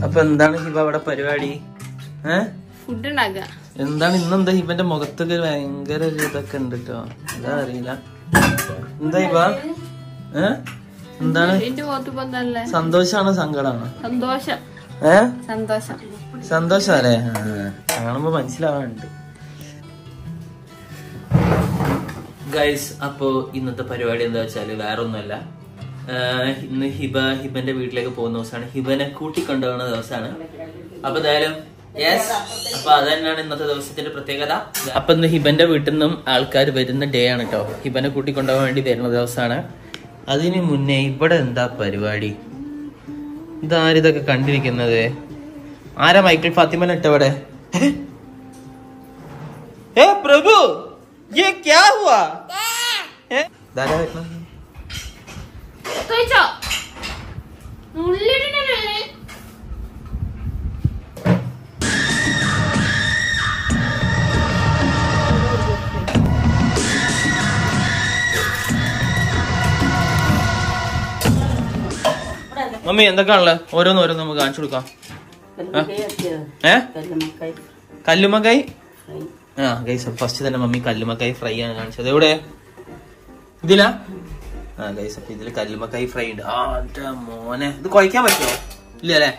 അപ്പൊ എന്താണ് ഹിബ അവിടെ പരിപാടി ഏ ഫുഡ് ഉണ്ടാക്കുക എന്താണ് ഇന്നെന്താ ഹിബന്റെ മുഖത്തൊക്കെ ഒരു ഭയങ്കര ഒരു ഇതൊക്കെ ഉണ്ട് കേട്ടോ എന്താ അറിയില്ല എന്താ ഹിബ ഏ എന്താണ് എന്റെ മുഖത്ത് ഇപ്പൊ എന്തല്ലേ സന്തോഷാണോ സങ്കടാണോ സന്തോഷം ഏ സന്തോഷം സന്തോഷല്ലേ കാണുമ്പോ മനസ്സിലാവാനുണ്ട് ഗൈസ് അപ്പോ ഇന്നത്തെ പരിപാടി എന്താ വെച്ചാല് വേറെ ഒന്നുമല്ല ആഹ് ഇന്ന് ഹിബ ഹിബന്റെ വീട്ടിലേക്ക് പോകുന്ന ദിവസമാണ് ഹിബനെ കൂട്ടിക്കൊണ്ടുപോകുന്ന ദിവസമാണ് അപ്പൊ എന്തായാലും യെസ് അപ്പൊ അത് തന്നെയാണ് ഇന്നത്തെ ദിവസത്തിന്റെ പ്രത്യേകത അപ്പൊ ഇന്ന് ഹിബന്റെ വീട്ടിൽ നിന്നും ആൾക്കാർ വരുന്ന ഡേ ആണ് കേട്ടോ ഹിബനെ കൂട്ടിക്കൊണ്ടുപോകാൻ വേണ്ടി വരുന്ന ദിവസമാണ് അതിന് മുന്നേ ഇവിടെ എന്താ പരിപാടി ഇതാരിതൊക്കെ കണ്ടിരിക്കുന്നത് ആരാ മൈക്കിൾ ഫാത്തിമൻ ഇട്ടവിടെ ഏ പ്രഭു ये क्या हुआ ഏ? ഇതാരാ വരുന്നത്? ചോദിച്ചോ ഉള്ളിടണേ മമ്മി എന്തൊക്കെയാണല്ലേ ഓരോന്ന് ഓരോന്ന് നമുക്ക് കാണിച്ചു കൊടുക്കാം ഏ കല്ലുമക്കായി ആ ഗൈസ് ഫസ്റ്റ് തന്നെ മമ്മി കല്ലുമക്കായി ഫ്രൈ ആണ് കാണിച്ചത് എവിടെ ഇതിലാ ആ ഗൈസ് അപ്പൊ ഇതില് കല്ലുമക്കായി ഫ്രൈ ഉണ്ട് ആ എന്റെ മോനെ ഇത് കുഴക്കാൻ പറ്റുമോ ഇല്ല അല്ലേ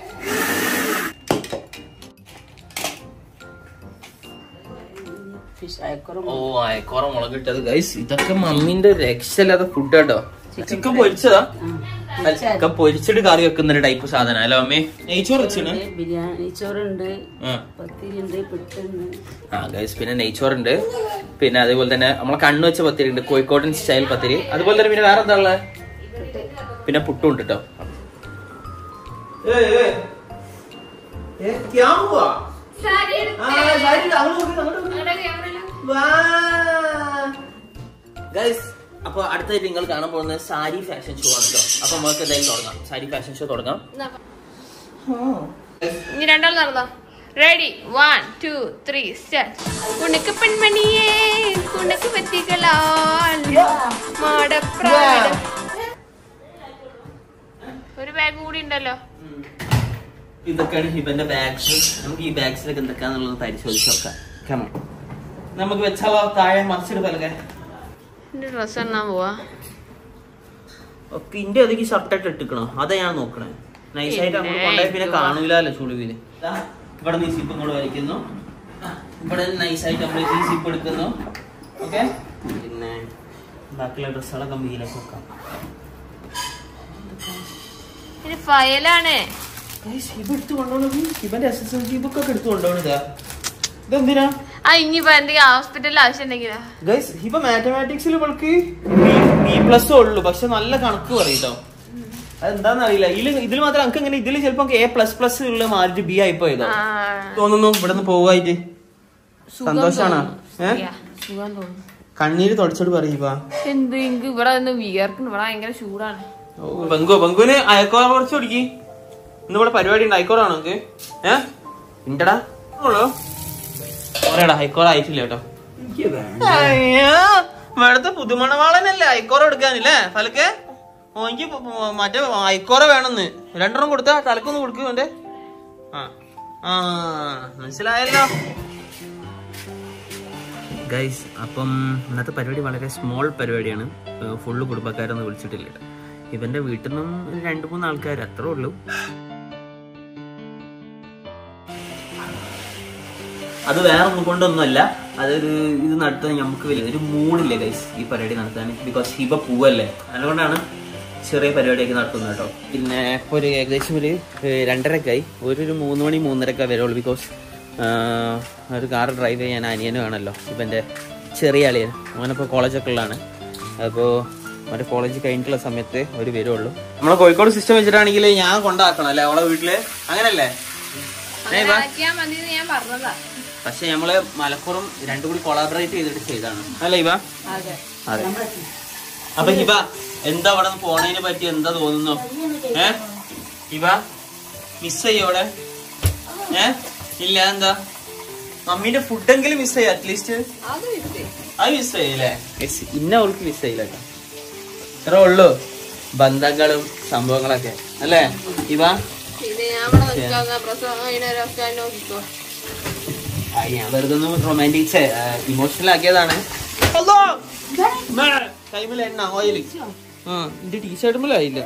ഓ അയക്കോറ മുളക് ഇട്ടത് ഗൈസ് ഇതൊക്കെ മമ്മീന്റെ രക്ഷയില്ലാത്ത ഫുഡ് കേട്ടോ ചിക്കൻ പൊരിച്ചതാ അല്ല, ചിക്കൻ പൊരിച്ചിട്ട് കറി വെക്കുന്ന ഒരു ടൈപ്പ് സാധനം അല്ലേ മമ്മി നെയ്ച്ചോറ് വെച്ചാണ് ബിരിയാണി ചോറുണ്ട് ആ പത്തിരിണ്ട് പുട്ടുണ്ട് ആ ഗൈസ് പിന്നെ നെയ്ച്ചോറുണ്ട് പിന്നെ അതേപോലെ തന്നെ നമ്മളെ കണ്ണു വെച്ച പത്തിരി ഉണ്ട് കോഴിക്കോടൻ സ്റ്റൈൽ പത്തിരി അതുപോലെ തന്നെ പിന്നെ വേറെ എന്താ ഉള്ളത് പിന്നെ പുട്ടും ഉണ്ട് കേട്ടോ ഗൈസ് അപ്പൊ അടുത്തായിട്ട് നിങ്ങൾ കാണാൻ പോകുന്നത് സാരി ഫാഷൻ ഷോ ആണ് കേട്ടോ അപ്പൊ നമുക്ക് എന്തായാലും തുടങ്ങാം സാരി ഫാഷൻ ഷോ തുടങ്ങാം ഇനി രണ്ടാൾ നടന്നോ ready one two three start കുണക്ക് പെൺമണിയേ കുണക്ക് പറ്റികളാൽ മാടപ്രാടം ഒരു ബാഗ് കൂടി ഉണ്ടല്ലോ ഇതൊക്കെയാണ് ഹിബന്റെ ബാഗ്സ് നമുക്ക് ഈ ബാഗ്സിലൊക്കെ എന്തൊക്കെയാന്നുള്ളത് പരിശോധിച്ച് നോക്കാം Come on. നമുക്ക് വെച്ചാലോ താഴെ മറിച്ചിട്ട് പലകെ എന്റെ ഡ്രസ് എണ്ണാൻ പോവാ പിന്നെ അതൊക്കെ ഷർട്ടായിട്ട് ഇട്ടിക്കണോ അതാ ഞാൻ നോക്കണേ നൈസായിട്ട് നമ്മൾ പിന്നെ കൊണ്ടുപോയി പിന്നെ എന്തുവാ? കാണൂലല്ലോ ചുളിവില് ദാ, ഇവിടെ നിന്ന് സിപ്പ് ഇങ്ങോട്ട് വലിക്കുന്നു ഇവിടെ നൈസായിട്ട് നമ്മൾ ഈ സിപ്പ് എടുക്കുന്നു ഓക്കെ പിന്നെ ബാക്കിയുള്ള ഡ്രസ്സുകളൊക്കെ മീലൊക്കെ വെക്കാം ഇത് ഫയലാണ് Guys, ഇത് എടുത്ത് കൊണ്ടുപോകണത് ഇവന്റെ S S L C book ഒക്കെ എടുത്ത് കൊണ്ടുപോകണതാ ഇതെന്തിനാ ആ ഇനിയിപ്പോ എന്തെങ്കിലും ഹോസ്പിറ്റലിൽ ആവശ്യം ഉണ്ടെങ്കിലാ ഗൈസ് ഇപ്പൊ മാത്തമാറ്റിക്സിൽ ഇവൾക്ക് ബി പ്ലസ് ഉള്ളു പക്ഷെ നല്ല കണക്ക് പറയട്ടോ അതെന്താന്ന് അറിയില്ല ഇതിൽ ഇതിൽ മാത്രം നമുക്ക് ഇങ്ങനെ ഇതിൽ ചിലപ്പോ എ പ്ലസ് പ്ലസ് ഉള്ള മാറിട്ട് ബി ആയി പോയതോ ആ, തോന്നുന്നു ഇവിടെ നിന്ന് പോവായിട്ട് സുഖം സന്തോഷാണോ തോന്നുന്നു. ഏ Yeah, സുഖം തോന്നുന്നു കണ്ണീര് തുടച്ചോട് പറയുക എന്ത് എനിക്ക് ഇവിടെ നിന്ന് വിയർക്കുന്നു ഇവിടെ ഭയങ്കര ചൂടാണ് ബംഗു ബംഗുവിന് അയക്കോറ കുറച്ച് കൊടുക്കി ഇന്ന് ഇവിടെ പരിപാടി ഉണ്ട് അയക്കോറാണോ നമുക്ക് ഏ ഉണ്ടടാ ഉള്ളോ ഓരേടാ അയക്കോറ ആയിട്ടില്ല കേട്ടോ അയ്യോ ഇവിടുത്തെ പുതുമണവാളനല്ലേ അയക്കോറ എടുക്കാനില്ലേ ഫലക്കെ ഓനിക്ക് പ- പ- മറ്റേ അയക്കോറ വേണമെന്ന് രണ്ടെണ്ണം കൊടുത്താ തലക്കൊന്ന് കൊടുക്കും എന്റെ ആ ആ മനസ്സിലായല്ലോ ഗൈസ് അപ്പം ഇന്നത്തെ പരിപാടി വളരെ സ്മോൾ പരിപാടിയാണ് ഫുള്ള് കുടുംബക്കാരൊന്നും വിളിച്ചിട്ടില്ല ഇവന്റെ വീട്ടിൽ നിന്നും ഒരു രണ്ട് മൂന്ന് ആൾക്കാർ അത്രേ ഉള്ളൂ അത് വേറെ ഒന്നും കൊണ്ടൊന്നുമല്ല അതൊരു ഇത് നടത്താൻ നമുക്ക് വലിയ ഒരു മൂഡില്ല ഗൈസ് ഈ പരിപാടി നടത്താൻ ബിക്കോസ് ഹിബ പൂവല്ലേ അതുകൊണ്ടാണ് ചെറിയ പരിപാടിയൊക്കെ നടത്തുന്നത് കേട്ടോ പിന്നെ ഇപ്പോൾ ഒരു ഏകദേശം ഒരു ഏഹ്, രണ്ടരക്കായി ഒരു ഒരു മൂന്ന് മണി മൂന്നരക്ക വരുള്ളൂ ബിക്കോസ് ഒരു കാർ ഡ്രൈവ് ചെയ്യാൻ അനിയനും ആണല്ലോ ഇവൻ്റെ ചെറിയ അളിയൻ അവനിപ്പോൾ കോളേജൊക്കെ ഉള്ളതാണ് അപ്പോൾ അവൻ്റെ കോളേജ് കഴിഞ്ഞിട്ടുള്ള സമയത്ത് ഒരു വരുള്ളൂ നമ്മളെ കോഴിക്കോട് സിസ്റ്റം വെച്ചിട്ടാണെങ്കിൽ ഞാൻ കൊണ്ടാക്കണം അല്ലേ അവളെ വീട്ടില് അങ്ങനല്ലേ ഏ, വാ. ആക്കിയാ മതി എന്ന് ഞാൻ പറഞ്ഞതാ പക്ഷെ നമ്മള് മലപ്പുറം രണ്ടും കൂടി കൊളാബറേറ്റ് ചെയ്തിട്ട് ചെയ്താണ് അല്ലേ ഇവ അതെ അതെ അപ്പൊ ഹിബ എന്താ അവിടെ നിന്ന് പോണതിനെ പറ്റി എന്താ തോന്നുന്നു ഏ ഹിബ മിസ് ചെയ്യോ അവിടെ ഏ ഇല്ല എന്താ മമ്മീന്റെ ഫുഡെങ്കിലും മിസ് ചെയ്യ അറ്റ്ലീസ്റ്റ് അത് കിട്ടി അത് മിസ് ചെയ്യില്ലേ ഇന്ന അവൾക്ക് മിസ് ചെയ്യില്ല കേട്ടോ ഇത്ര ഉള്ളൂ ബന്ധങ്ങളും സംഭവങ്ങളൊക്കെ അല്ലേ ഇവ ഇത് ഞാൻ ഞാൻ ഇവിടെ നിൽക്കാതെ പ്രസവം അതിനൊരൊക്കെ നോക്കിക്കോ ആ, ഞാൻ വെറുതെ ഒന്ന് റൊമാൻറ്റിക് ഇമോഷണൽ ആക്കിയതാണ് ടൈമിൽ എണ്ണ ഓയിൽ ആ എന്റെ ടീഷർട്ടുമില്ലായില്ല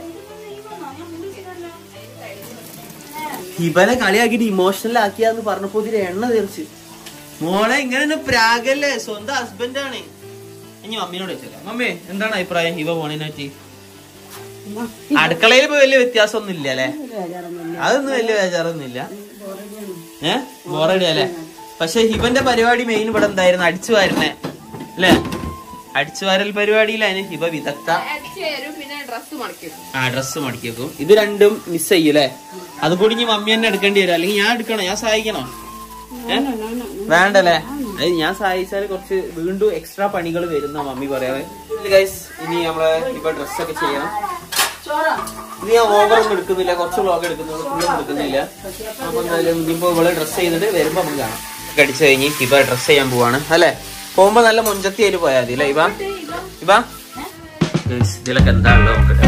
ഹിബനെ കളിയാക്കിട്ട് ഇമോഷണൽ ആക്കിയാന്ന് പറഞ്ഞപ്പോ ഇതിൽ എണ്ണ തീർച്ച് മോളെ ഇങ്ങനെ പ്രാഗല്ലേ സ്വന്തം ഹസ്ബൻഡ് ആണ് ഇനി മമ്മീനോട് വെച്ചേക്കാം മമ്മി എന്താണ് അഭിപ്രായം ഹിബ പോണേനെ പറ്റി അടുക്കളയിൽ ഇപ്പൊ വലിയ വ്യത്യാസമൊന്നും ഇല്ല അല്ലേ അതൊന്നും വലിയ ബേജാറൊന്നും ഇല്ല ഏ ബോറടി അല്ലേ പക്ഷെ ഹിബന്റെ പരിപാടി മെയിൻ ഇവിടെ എന്തായിരുന്നു അടിച്ചു വാരുന്നേ അല്ലേ അടിച്ചു വാരൽ പരിപാടിയിലാണ് ഹിബ വിദഗ്ധ അടിച്ചു തരും പിന്നെ ഡ്രസ് മടക്കി ആ ഡ്രസ് മടക്കി വെക്കും ഇത് രണ്ടും മിസ് ചെയ്യൂലേ അതും കൂടി ഇനി മമ്മി തന്നെ എടുക്കേണ്ടി വരും അല്ലെങ്കിൽ ഞാൻ എടുക്കണോ ഞാൻ സഹായിക്കണോ ഏ? വേണ്ടല്ലേ അത് ഞാൻ സഹായിച്ചാൽ കുറച്ച് വീണ്ടും എക്സ്ട്രാ പണികൾ വരുന്ന മമ്മി പറയാവേ ഗൈസ് ഇനി നമ്മളെ ഇപ്പൊ ഡ്രസ്സൊക്കെ ചെയ്യണം ഇത് ഞാൻ ഓവർ ഒന്നും എടുക്കുന്നില്ല കുറച്ച് വ്ളോഗ് എടുക്കുന്നുള്ളൂ ഫുള്ളൊന്നും എടുക്കുന്നില്ല അപ്പൊ എന്തായാലും ഇനിയിപ്പോ ഇവിടെ ഡ്രസ് ചെയ്തിട്ട് വരുമ്പോ നമുക്ക് കാണാം അടിച്ചു കഴിഞ്ഞ് ഇപ്പൊ ഡ്രസ് ചെയ്യാൻ പോവാണ് അല്ലെ പോകുമ്പോ നല്ല മുഞ്ചത്തി ആയിട്ട് പോയാൽ മതി അല്ലേ ഇവ ഇവ Guys, ഇതിലൊക്കെ എന്താ ഉള്ളത് നോക്കട്ടെ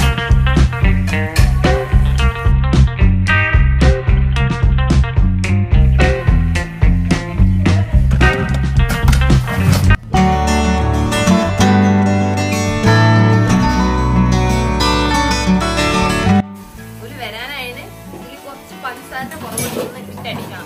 ഒരു വരാനായത് ഇതിൽ കുറച്ച് പഞ്ചസാരന്റെ കുറവ് ഇട്ടടിക്കണം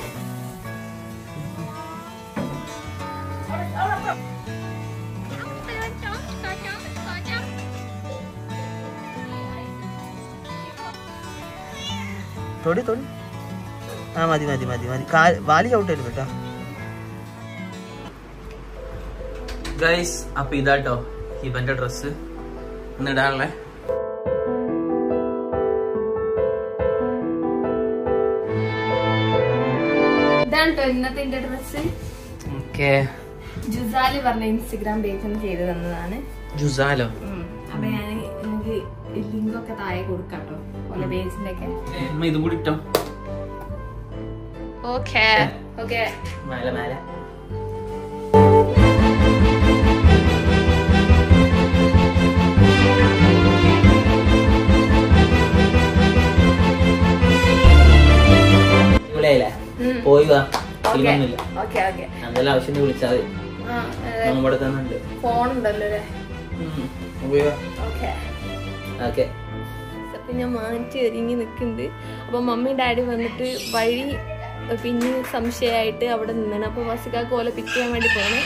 തൊടി തൊടി ആ മതി മതി മതി മതി കാ- വാലി ചവിട്ടരുത് കേട്ടോ ഗൈസ് അപ്പൊ ഇതാട്ടോ ഹിബന്റെ ഡ്രസ് ഇന്നിടാനുള്ളേ ഇതാണ് കേട്ടോ ഇന്നത്തെ എന്റെ ഡ്രസ് ഓക്കെ ജുസാലി പറഞ്ഞ ഇൻസ്റ്റഗ്രാം പേജിൽ നിന്ന് ചെയ്ത് തന്നതാണ് ജുസാലോ ഉം. അപ്പൊ ഞാൻ എനിക്ക് ലിങ്ക് ഒക്കെ താഴെ കൊടുക്കാം കേട്ടോ ഓലെ പേജിന്റെ ഒക്കെ അമ്മ ഇതും കൂടി ഇട്ടോ ഓക്കെ ഓക്കെ മേലെ മേലെ ഇവിടെയല്ലേ ഉം. പോയി വാ ഓക്കെ ക്ഷീണമൊന്നുമില്ല ഓക്കെ ഓക്കെ എന്തെല്ലാം ആവശ്യം വിളിച്ചാൽ മതി നമ്മുടെ തന്നെ ഉണ്ട് ഫോൺ ഉണ്ടല്ലോ അല്ലേ ഉം. പോയി വാ ഓക്കെ ഓക്കെ അപ്പൊ ഞാൻ മാറ്റി ഒരുങ്ങി നിൽക്കുന്നുണ്ട് അപ്പൊ മമ്മി ഡാഡി വന്നിട്ട് വഴി പിന്നെ സംശയമായിട്ട് അവിടെ നിന്നാണ് അപ്പൊ വസിക്കാക്ക് ഓലെ പിക്ക് ചെയ്യാൻ വേണ്ടി പോണേ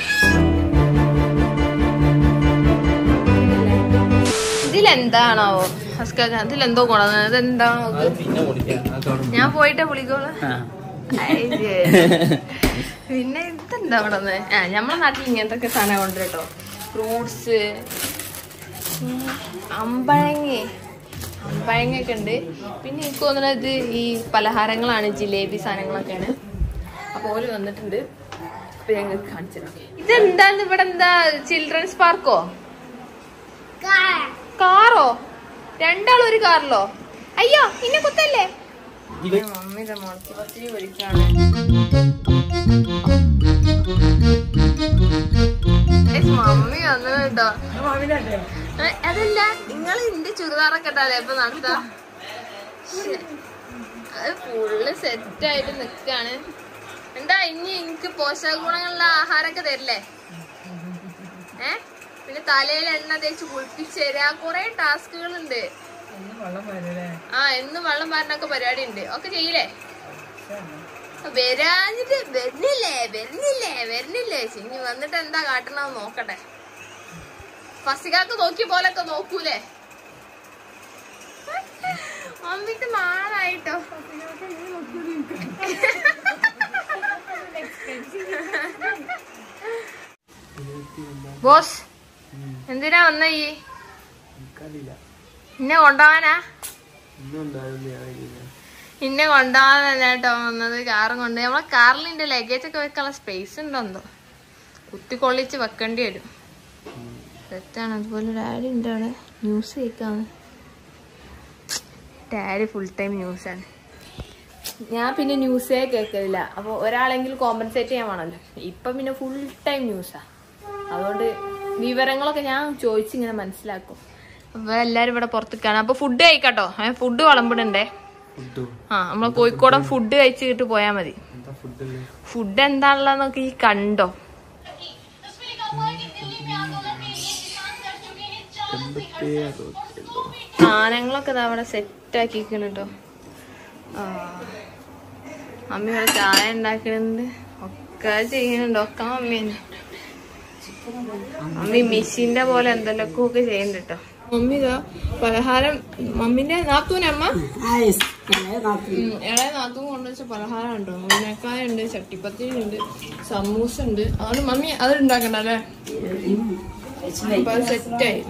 ഇതിലെന്താണാവോ വസിക്കാക്ക ഇതിലെന്തോ കൊണ്ടുവന്നത് ഇതെന്താണോ അത് പിന്നെ കുടിക്കാം ഞാൻ പോയിട്ടേ വിളിക്കോളൂ ആ അയ്യേ. പിന്നെ ഇതെന്താ അവിടെ ആ നമ്മളെ നാട്ടിൽ ഇങ്ങനത്തെ ഒക്കെ സാധനം കൊണ്ട് കേട്ടോ ഫ്രൂട്ട്സ് അമ്പഴങ്ങ അമ്പഴങ്ങൊക്കെ ഉണ്ട് പിന്നെ എനിക്ക് തോന്നുന്നത് ഈ പലഹാരങ്ങളാണ് ജിലേബി സാധനങ്ങളൊക്കെയാണ് അപ്പോൾ ഓല് വന്നിട്ടുണ്ട് അപ്പൊ ഞങ്ങൾ കാണിച്ചു ഇതെന്താന്ന് ഇവിടെ എന്താ ചിൽഡ്രൻസ് പാർക്കോ കാറോ രണ്ടാളും ഒരു കാറിലോ അയ്യോ ഇന്നെ കുത്തല്ലേ മമ്മിയുടെ മുളച്ച് പത്തിരി പൊരിക്കാണ് മമ്മി വന്നു കേട്ടോ ഏ, അതല്ല നിങ്ങൾ ഇന്റെ ചുരിദാറൊക്കെ ഇട്ടാലേ ഇപ്പൊ നടത്താ ശ്ശെ. അത് ഫുള്ള് സെറ്റ് ആയിട്ട് നിക്കാണ് എന്താ ഇനി എനിക്ക് പോഷക ഗുണങ്ങളുള്ള ആഹാരമൊക്കെ തരില്ലേ ഏ പിന്നെ തലയിൽ എണ്ണ തേച്ച് കുളിപ്പിച്ച് തരാ കൊറേ ടാസ്കുകൾ ഉണ്ട് ആ എന്നും വെള്ളം പാരണൊക്കെ പരിപാടി ഉണ്ട് ഒക്കെ ചെയ്യില്ലേ വരാഞ്ഞിട്ട് വരുന്നില്ലേ വരുന്നില്ലേ വരുന്നില്ലേ ഇനി വന്നിട്ട് എന്താ കാട്ടണമെന്ന് നോക്കട്ടെ ഫസികാക്ക് നോക്കിയ പോലൊക്കെ നോക്കൂലേ മമ്മിക്ക് നാളായിട്ടോ ബോസ് എന്തിനാ വന്ന ഈ എന്നെ കൊണ്ടുപോവാനാ ഇന്നെ കൊണ്ടുപോകാൻ തന്നെയാട്ടോ വന്നത് കാറും കൊണ്ട് നമ്മളെ കാറിലിന്റെ ലഗേജ് ഒക്കെ വെക്കാനുള്ള സ്പേസ് ഉണ്ടോ കുത്തിക്കൊള്ളിച്ച് വെക്കേണ്ടി വരും തെറ്റാണ് അതുപോലെ ഡാഡി ഉണ്ട് അവിടെ ന്യൂസ് കേൾക്കാണ് ഡാഡി ഫുൾ ടൈം ന്യൂസാണ് ഞാൻ പിന്നെ ന്യൂസേ കേൾക്കില്ല അപ്പോൾ ഒരാളെങ്കിലും കോമ്പൻസേറ്റ് ചെയ്യാൻ വേണമല്ലോ ഇപ്പം പിന്നെ ഫുൾ ടൈം ന്യൂസാ അതുകൊണ്ട് വിവരങ്ങളൊക്കെ ഞാൻ ചോദിച്ചിങ്ങനെ മനസ്സിലാക്കും അപ്പോൾ എല്ലാവരും ഇവിടെ പുറത്തേക്കാണ് അപ്പോൾ ഫുഡ് കഴിക്കാട്ടോ ഫുഡ് വിളമ്പിടണ്ടേ ആ നമ്മളെ കോഴിക്കോടൻ ഫുഡ് കഴിച്ചിട്ട് പോയാ മതി ഫുഡ് എന്താണുള്ളതെന്നൊക്കെ ഈ കണ്ടോ സാധനങ്ങളൊക്കെ ഇതാ അവിടെ സെറ്റ് ആക്കിയിരിക്കുന്നു കേട്ടോ ആ മമ്മി ഇവിടെ ചായ ഉണ്ടാക്കുന്നുണ്ട് ഒക്കെ ചെയ്യുന്നുണ്ട് ഒക്കെ മമ്മി തന്നെ മമ്മി മെഷീന്റെ പോലെ എന്തെല്ലൊക്കെ ഒക്കെ ചെയ്യുന്നുണ്ട് കേട്ടോ മമ്മി ഇതാ പലഹാരം മമ്മിന്റെ നാത്തൂനമ്മ ഉം, ഇളയ നാത്തും കൊണ്ടുവച്ച പലഹാരം ഉണ്ടോ ഉന്നക്കായ ഉണ്ട് ചട്ടിപ്പത്തിരി ഉണ്ട് സമൂസ ഉണ്ട് അതുകൊണ്ട് മമ്മി അത് ഉണ്ടാക്കണ്ട അല്ലേ അപ്പൊ അത് സെറ്റായി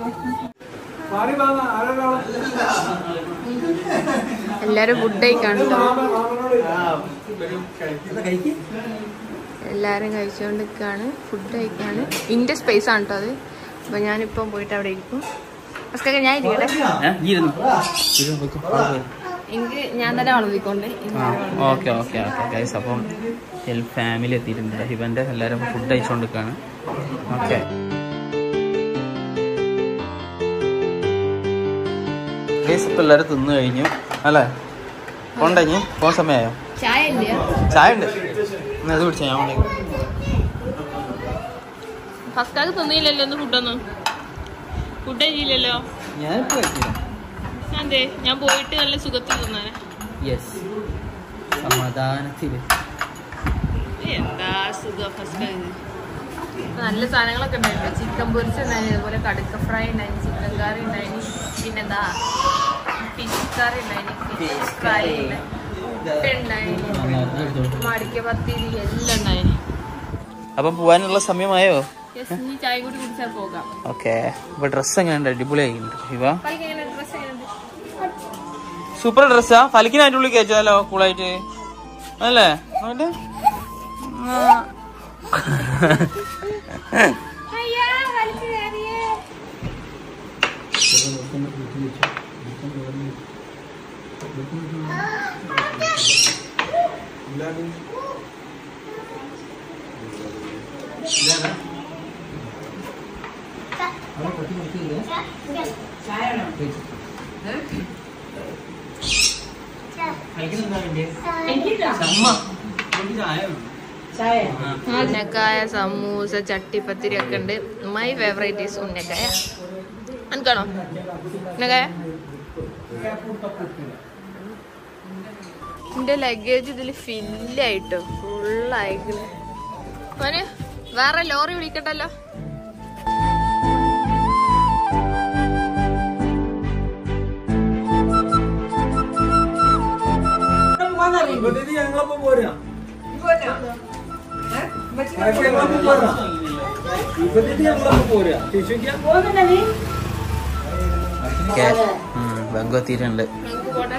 എല്ലാരും ഫുഡ് കഴിക്കാണല്ലോ എല്ലാരും കഴിച്ചുകൊണ്ടിരിക്കാണ് ഫുഡ് കഴിക്കാണ് ഇന്റെ സ്പേസ് ആണ് കേട്ടോ അത് അപ്പൊ ഞാനിപ്പം പോയിട്ട് അവിടെ ഇരിക്കും ഫസ്റ്റ് ഞാൻ ഇരിക്കട്ടെ എനിക്ക് ഞാൻ തന്നെ വളർത്തിക്കൊണ്ട് ഓക്കെ ഓക്കെ ഓക്കെ ഗൈസ് അപ്പം ഫാമിലി എത്തിയിട്ടുണ്ട് ഹിബന്റെ എല്ലാവരും ഫുഡ് കഴിച്ചുകൊണ്ടിരിക്കുകയാണ് ഓക്കെ ഗൈസ് ഇപ്പം എല്ലാവരും തിന്നു കഴിഞ്ഞു അല്ലേ കൊണ്ടഞ്ഞു പോകാൻ സമയമായോ ചായ ഇല്ല ചായ ഉണ്ട് എന്നാ ഇത് പിടിച്ചാ ഞാൻ കൊണ്ടേക്കും ഫസ്റ്റാക്ക് തിന്നില്ലല്ലോ ഒന്ന് ഫുഡൊന്നും ഫുഡ് കഴിച്ചില്ലല്ലോ ഞാനിപ്പോൾ കഴിക്കില്ല അതെ ഞാൻ പോയിട്ട് നല്ല സുഖത്തിൽ തിന്നാനെ യെസ് സമാധാനത്തിൽ എന്താ സുഖം ഫസ്റ്റ് നല്ല സാധനങ്ങളൊക്കെ ഉണ്ടായിരുന്നു ചിക്കൻ പൊരിച്ചുണ്ടായിരുന്നു അതുപോലെ കടുക്ക ഫ്രൈ ഉണ്ടായിരുന്നു ചിക്കൻ കറി ഉണ്ടായിരുന്നു പിന്നെന്താ ഫിഷ് കറി ഉണ്ടായിരുന്നു ഫിഷ് ഫ്രൈ ഉണ്ടായിരുന്നു മടിക്ക പത്തിരി എല്ലാം ഉണ്ടായിരുന്നു അപ്പം പോവാനുള്ള സമയമായോ യെസ് ഇനി ചായ കൂടി കുടിച്ചാൽ പോകാം ഓക്കെ അപ്പൊ ഡ്രസ്സ് എങ്ങനെയുണ്ട് അടിപൊളിയായിട്ടുണ്ട് ശിവ കളിക്ക് എങ്ങനെ ഡ്രസ് എങ്ങനെയുണ്ട് സൂപ്പർ ഡ്രസ്സാ ഫലിക്കിന് അതിൻ്റെ ഉള്ളിൽ കയറ്റാലോ കൂളായിട്ട് അല്ലേ നോക്കട്ടെ. ആ. അയ്യാ കളിക്ക് കയറിയേ ഉന്നക്കായ സമൂസ ചട്ടിപ്പത്തിരി ഒക്കെ ഉണ്ട് മൈ ഫേവറേറ്റ് ഈസ് ഉന്നക്കായ എനിക്കാണോ ഉന്നക്കായ എന്റെ ലഗേജ് ഇതിൽ ഫില്ലായിട്ടോ ഫുള്ളായിക്കണ് മോനെ വേറെ ലോറി വിളിക്കട്ടല്ലോ ബാങ്ക് എത്തിയിട്ടുണ്ട് നമുക്ക് പോട്ടെ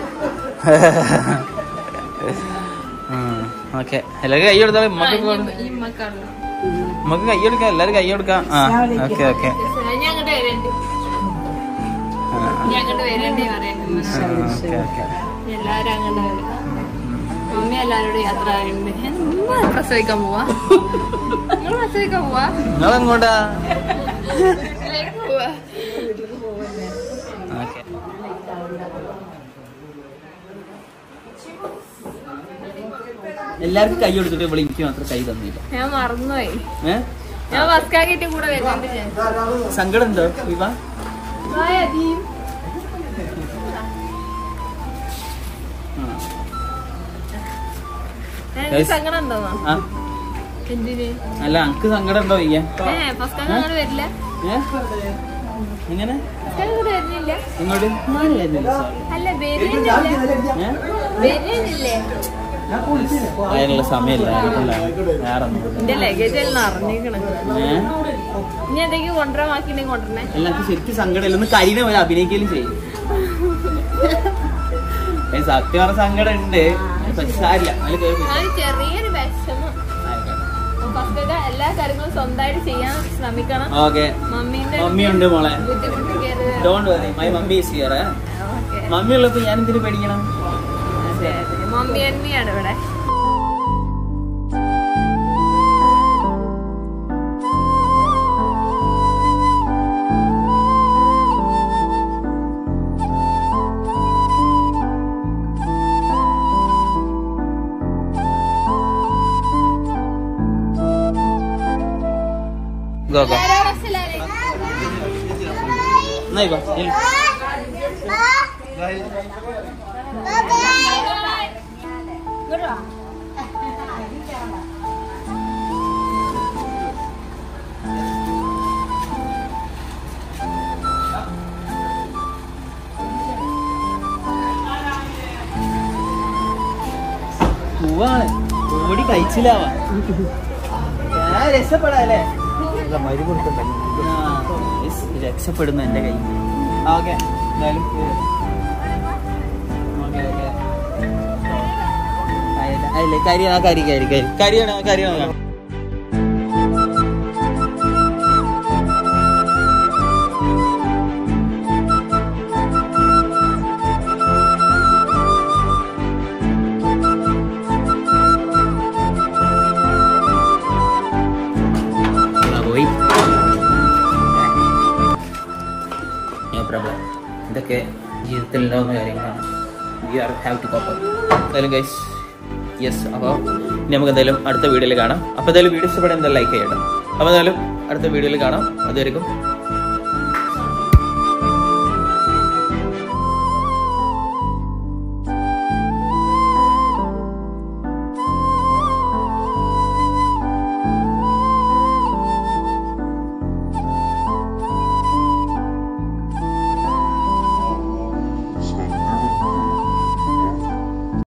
ഓക്കെ എല്ലാവരും കൈ കൊടുത്താൽ നമുക്ക് ഈ മക്കാണല്ലോ നമുക്ക് കൈ കൊടുക്കാം എല്ലാവരും കൈ കൊടുക്കാം ആ ഓക്കെ ഓക്കെ ഞാൻ അങ്ങോട്ട് വരണ്ട് ഞാൻ അങ്ങോട്ട് വരണ്ടേ പറയണ്ട് ഓക്കെ ഓക്കെ എല്ലാരും അങ്ങോട്ട് വരും മമ്മി എല്ലാരോടും യാത്ര പറയുന്നുണ്ട് നിങ്ങൾ പ്രസവിക്കാൻ പോവാ നിങ്ങൾ പ്രസവിക്കാൻ പോവാ നിങ്ങളെങ്ങോട്ടാ എവിടേക്ക് പോവാ ഓക്കെ എല്ലാവർക്കും കൈ കൊടുത്തിട്ട് ഇവിടെ എനിക്ക് മാത്രം കൈ തന്നില്ല ഞാൻ മറന്നുപോയി ഏ ഞാൻ ബസ്കാക്കിട്ട് കൂടെ വരുന്നുണ്ട് ഞാൻ സങ്കടം ഉണ്ടോ വിവ ഹായ് അദീം എനിക്ക് Guys. സങ്കടം ഉണ്ടോന്നാ ആ എന്തിന് അല്ല അനക്ക് സങ്കടം ഉണ്ടോ ഇയ്യ ഏ ബസ്കാക്ക് അങ്ങോട്ട് വരില്ല ഏ എങ്ങനെ ബസ്കാക്ക് അങ്ങോട്ട് വരുന്നില്ല ഇങ്ങോട്ട് ഞാൻ വരുന്നില്ല, sorry. അല്ല വരുന്നില്ല ഏ? വരുന്നില്ലേ അതിനുള്ള സമയമില്ല അതുകൊണ്ടാണ്. വേറെ ഒന്നും എന്റെ ലഗേജ് എല്ലാം അറിഞ്ഞേക്കണ് ഏ ഇനി എന്തെങ്കിലും കൊണ്ടുവരാൻ ബാക്കിണ്ടെങ്കിൽ കൊണ്ടുവരണേ അല്ല എനിക്ക് ശരിക്കും സങ്കടമില്ല ഒന്ന് കരീന പോലെ അഭിനയിക്കലും ചെയ്യും ഏ, സത്യം പറഞ്ഞ സങ്കടം ഉണ്ട് പക്ഷെ സാരില്ല അതിൽ കയറി പോയി. അത് ചെറിയൊരു വിഷമം ആയിക്കോട്ടെ. ഫസ്റ്റ് എല്ലാ കാര്യങ്ങളും സ്വന്തമായിട്ട് ചെയ്യാൻ ശ്രമിക്കണം ഓക്കെ മമ്മീന്റെ മമ്മിയുണ്ട് മോളെ ബുദ്ധിമുട്ടിക്കരുത് don't worry my mummy is here okay mummy ഉള്ളപ്പോ ഞാൻ എന്തിനു പേടിക്കണം മമ്മി അന്മിയാണ് ഇവിടെ ഗോ ഗോ എന്നാ ഇപ്പൊ പൂവാണ് ഓടി കഴിച്ചില്ലാവാ ഞാൻ രക്ഷപ്പെടാല്ലേ ആ, yes, രക്ഷപ്പെടുന്നു എന്റെ കയ്യിൽ ഓക്കെ എന്തായാലും ഓക്കെ ഓക്കെ അല്ലേ കരിയാണ് കരി കരി കരി കരിയാണ് കരിയാണ് പോയി നോ പ്രോബ്ലം ഇതൊക്കെ ജീവിതത്തിൽ ഉണ്ടാവുന്ന കാര്യങ്ങളാണ് we are have to cope എന്തായാലും ഗൈസ് യെസ് അപ്പോൾ ഇനി നമുക്ക് എന്തായാലും അടുത്ത വീഡിയോയിൽ കാണാം അപ്പോൾ എന്തായാലും വീഡിയോ ഇഷ്ടപ്പെടാൻ എന്തായാലും ലൈക്ക് ചെയ്യണം അപ്പോൾ എന്തായാലും അടുത്ത വീഡിയോയിൽ കാണാം അതുവരെയും